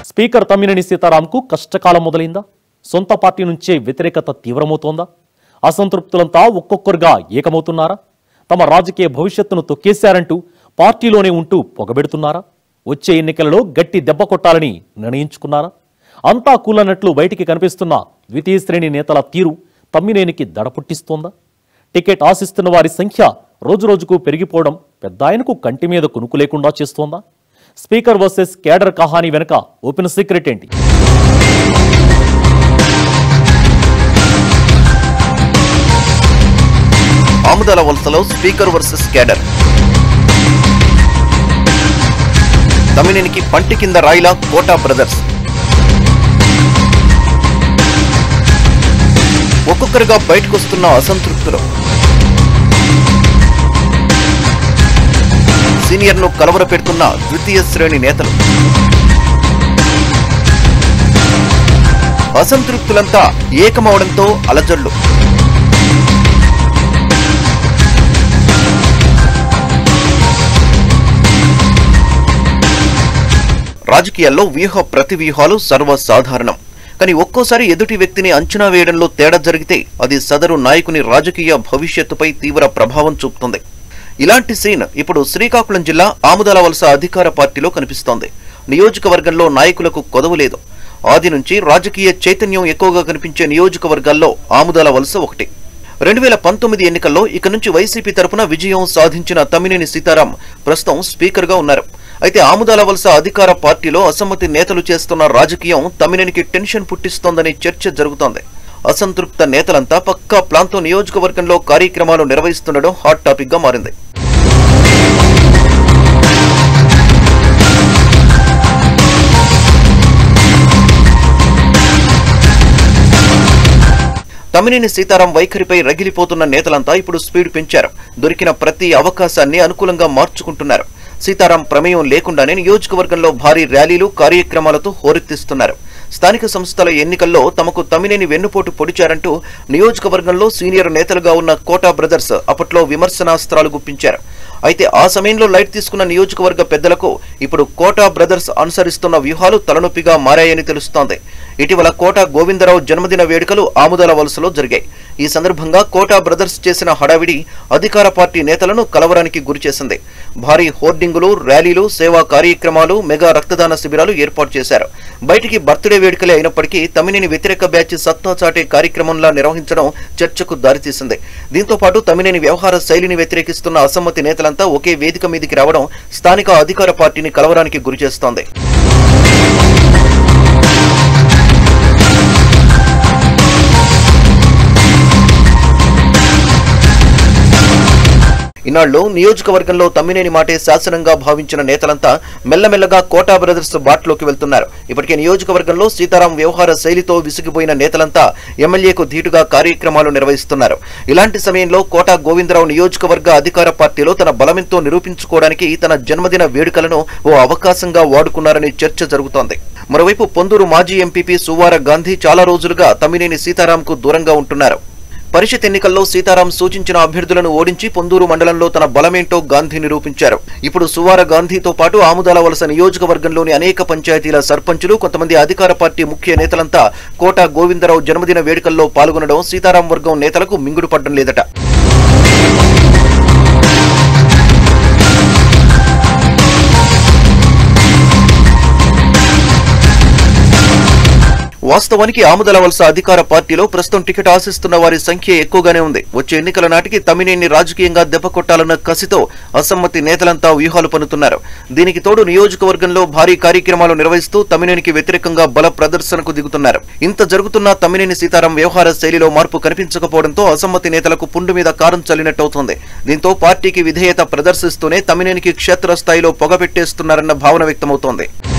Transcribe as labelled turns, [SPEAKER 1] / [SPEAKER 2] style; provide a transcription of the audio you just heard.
[SPEAKER 1] speaker Tammineni సీతారాంకు కష్టకాలం మొదలైందా సొంత party నుంచే వ్యతిరేకత తీవ్రమవుతోందా అసంతృప్తులంతా ఒక్కొక్కరుగా ఏకమవుతున్నారా తమ రాజకీయ భవిష్యత్తును తొక్కేశారంటూ పార్టీలోనే ఉంటూ పొగబెడుతున్నారా వచ్చే ఎన్నికలలో గట్టి దెబ్బ కొట్టాలని నిర్ణయించుకున్నారా అంతా కూలన్నట్లు బయటికి కనిపిస్తున్న ద్వితీయ శ్రేణి నేతల తీరు తమ్మినేనికి దడ పుట్టిస్తోందా టికెట్ ఆశిస్తున్న వారి సంఖ్య రోజురోజుకు పెరిగిపోవడం పెద్ద ఆయనకు కంటి మీద కునుకు లేకుండా చేస్తోందా స్పీకర్ వర్సెస్ కేడర్ కహానీ వెనుక ఓపెన్ సీక్రెట్ ఏంటి
[SPEAKER 2] ఆముదాల వలసలో స్పీకర్ వర్సెస్ కేడర్ తమిళనికి పంటి కింద రాయిలా కోటా బ్రదర్స్ ఒక్కొక్కరుగా బయటకొస్తున్న అసంతృప్తులు సీనియర్ను కలవరపెడుతున్న ద్వితీయ శ్రేణి నేతలు అసంతృప్తులంతా ఏకమవడంతో అలజడులు రాజకీయాల్లో వ్యూహ ప్రతివ్యూహాలు సర్వసాధారణం కానీ ఒక్కోసారి ఎదుటి వ్యక్తిని అంచనా వేయడంలో తేడా జరిగితే అది సదరు నాయకుని రాజకీయ భవిష్యత్తుపై తీవ్ర ప్రభావం చూపుతుంది ఇలాంటి సీన్ ఇప్పుడు శ్రీకాకుళం జిల్లా ఆముదాల వలస అధికార పార్టీలో కనిపిస్తోంది నియోజకవర్గంలో నాయకులకు కొదవు లేదు ఆది నుంచి రాజకీయ చైతన్యం ఎక్కువగా కనిపించే నియోజకవర్గాల్లో ఆముదాల వలస ఒకటి రెండు వేల పంతొమ్మిది ఎన్నికల్లో ఇక నుంచి వైసీపీ తరపున విజయం సాధించిన తమ్మినేని సీతారాం ప్రస్తుతం స్పీకర్గా ఉన్నారు అయితే ఆముదాల వలస అధికార పార్టీలో అసమ్మతి నేతలు చేస్తున్న రాజకీయం తమ్మినేనికి టెన్షన్ పుట్టిస్తోందని చర్చ జరుగుతోంది అసంతృప్త నేతలంతా పక్కా ప్లాన్తో నియోజకవర్గంలో కార్యక్రమాలు నిర్వహిస్తుండడం హాట్ టాపిక్ గా మారింది తమ్మినేని సీతారాం వైఖరిపై రగిలిపోతున్న నేతలంతా ఇప్పుడు స్పీడ్ పెంచారు దొరికిన ప్రతి అవకాశాన్ని అనుకూలంగా మార్చుకుంటున్నారు సీతారాం ప్రమేయం లేకుండానే నియోజకవర్గంలో భారీ ర్యాలీలు కార్యక్రమాలతో హోరెత్తిస్తున్నారు స్థానిక సంస్థల ఎన్నికల్లో తమకు తమ్మినేని వెన్నుపోటు పొడిచారంటూ నియోజకవర్గంలో సీనియర్ నేతలుగా ఉన్న కోటా బ్రదర్స్ అప్పట్లో విమర్శనాస్త్రాలు గుప్పించారు అయితే ఆ సమయంలో లైట్ తీసుకున్న నియోజకవర్గ పెద్దలకు ఇప్పుడు కోటా బ్రదర్స్ అనుసరిస్తున్న వ్యూహాలు తలనొప్పిగా మారాయని తెలుస్తోంది ఇటీవల కోటా గోవిందరావు జన్మదిన వేడుకలు ఆముదాల వలసలో జరిగాయి ఈ సందర్భంగా కోటా బ్రదర్స్ చేసిన హడావిడి అధికార పార్టీ నేతలను కలవరానికి గురిచేసింది భారీ హోర్డింగులు ర్యాలీలు సేవా కార్యక్రమాలు మెగా రక్తదాన శిబిరాలు ఏర్పాటు చేశారు బయటికి బర్త్డే వేడుకలే అయినప్పటికీ తమిళని వ్యతిరేక బ్యాచ్ సత్తా చాటే కార్యక్రమంలా నిర్వహించడం చర్చకు దారితీసింది దీంతో పాటు తమిళని వ్యవహార శైలిని వ్యతిరేకిస్తున్న అసమ్మతి నేతలంతా ఒకే వేదిక మీదికి రావడం స్థానిక అధికార పార్టీని కలవరానికి గురిచేస్తోంది ఇన్నాళ్ళు నియోజకవర్గంలో తమ్మినేని మాటే శాసనంగా భావించిన నేతలంతా మెల్లమెల్లగా కోటా బ్రదర్స్ బాట్లోకి వెళ్తున్నారు ఇప్పటికే నియోజకవర్గంలో సీతారాం వ్యవహార శైలితో విసిగిపోయిన నేతలంతా ఎమ్మెల్యేకు ధీటుగా కార్యక్రమాలు నిర్వహిస్తున్నారు ఇలాంటి సమయంలో కోటా గోవిందరావు నియోజకవర్గ అధికార పార్టీలో తన బలమెంతో నిరూపించుకోవడానికి తన జన్మదిన వేడుకలను ఓ అవకాశంగా వాడుకున్నారని చర్చ జరుగుతోంది మరోవైపు పొందూరు మాజీ ఎంపీపీ సువార గాంధీ చాలా రోజులుగా తమ్మినేని సీతారాంకు దూరంగా ఉంటున్నారు పరిషత్ ఎన్నికల్లో సీతారాం సూచించిన అభ్యర్థులను ఓడించి పొందూరు మండలంలో తన బలమేంటో గాంధీ నిరూపించారు ఇప్పుడు సువార గాంధీతో పాటు ఆముదాల వలస నియోజకవర్గంలోని అనేక పంచాయతీల సర్పంచులు కొంతమంది అధికార పార్టీ ముఖ్య నేతలంతా కోట గోవిందరావు జన్మదిన వేడుకల్లో పాల్గొనడం సీతారాం వర్గం నేతలకు మింగుడు పడ్డం లేదట వాస్తవానికి ఆముదల వలస అధికార పార్టీలో ప్రస్తుతం టికెట్ ఆశిస్తున్న వారి సంఖ్య ఎక్కువగానే ఉంది వచ్చే ఎన్నికల నాటికి తమ్మినేని రాజకీయంగా దెబ్బకొట్టాలన్న కసితో అసమ్మతి నేతలంతా వ్యూహాలు పన్నుతున్నారు దీనికి తోడు నియోజకవర్గంలో భారీ కార్యక్రమాలు నిర్వహిస్తూ తమ్మినేనికి వ్యతిరేకంగా బల ప్రదర్శనకు దిగుతున్నారు ఇంత జరుగుతున్న తమ్మినేని సీతారాం వ్యవహార శైలిలో మార్పు కనిపించకపోవడంతో అసమ్మతి నేతలకు పుండు మీద కారం చల్లినట్టవుతోంది దీంతో పార్టీకి విధేయత ప్రదర్శిస్తూనే తమ్మినేనికి క్షేత్రస్థాయిలో పొగపెట్టేస్తున్నారన్న భావన వ్యక్తమవుతోంది